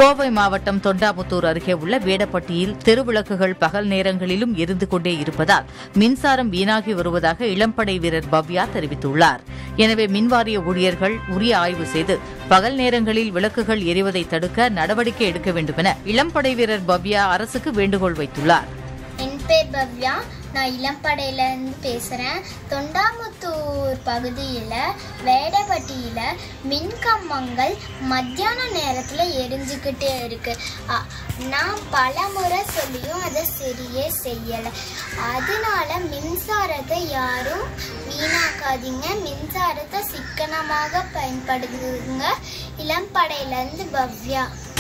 கோவை மாவட்டம் தொண்டாமுத்தூர் அருகே உள்ள வேடப்பட்டியில் தெருவிளக்குகள் பகல் நேரங்களிலும் எரிந்து கொண்டே இருப்பதால் மின்சாரம் வீணாகி வருவதாக இளம்படை வீரர் பவ்யா தெரிவித்துள்ளார் எனவே மின்வாரிய ஊழியர்கள் உரிய ஆய்வு செய்து பகல் நேரங்களில் விளக்குகள் எரிவதை தடுக்க நடவடிக்கை எடுக்க வேண்டுமென இளம்படை வீரர் பவ்யா அரசுக்கு வேண்டுகோள் வைத்துள்ளார் என் பேர் பவ்யா நான் இளம்படையிலேருந்து பேசுகிறேன் தொண்டாமுத்தூர் பகுதியில் வேடப்பட்டியில் மின்கம்பங்கள் மத்தியான நேரத்தில் எரிஞ்சுக்கிட்டே இருக்கு அ, நான் பல முறை சொல்லியும் அதை சரியே செய்யலை அதனால மின்சாரத்தை யாரும் வீணாக்காதீங்க மின்சாரத்தை சிக்கனமாக பயன்படுத்துங்க இளம்படையிலேருந்து பவ்யா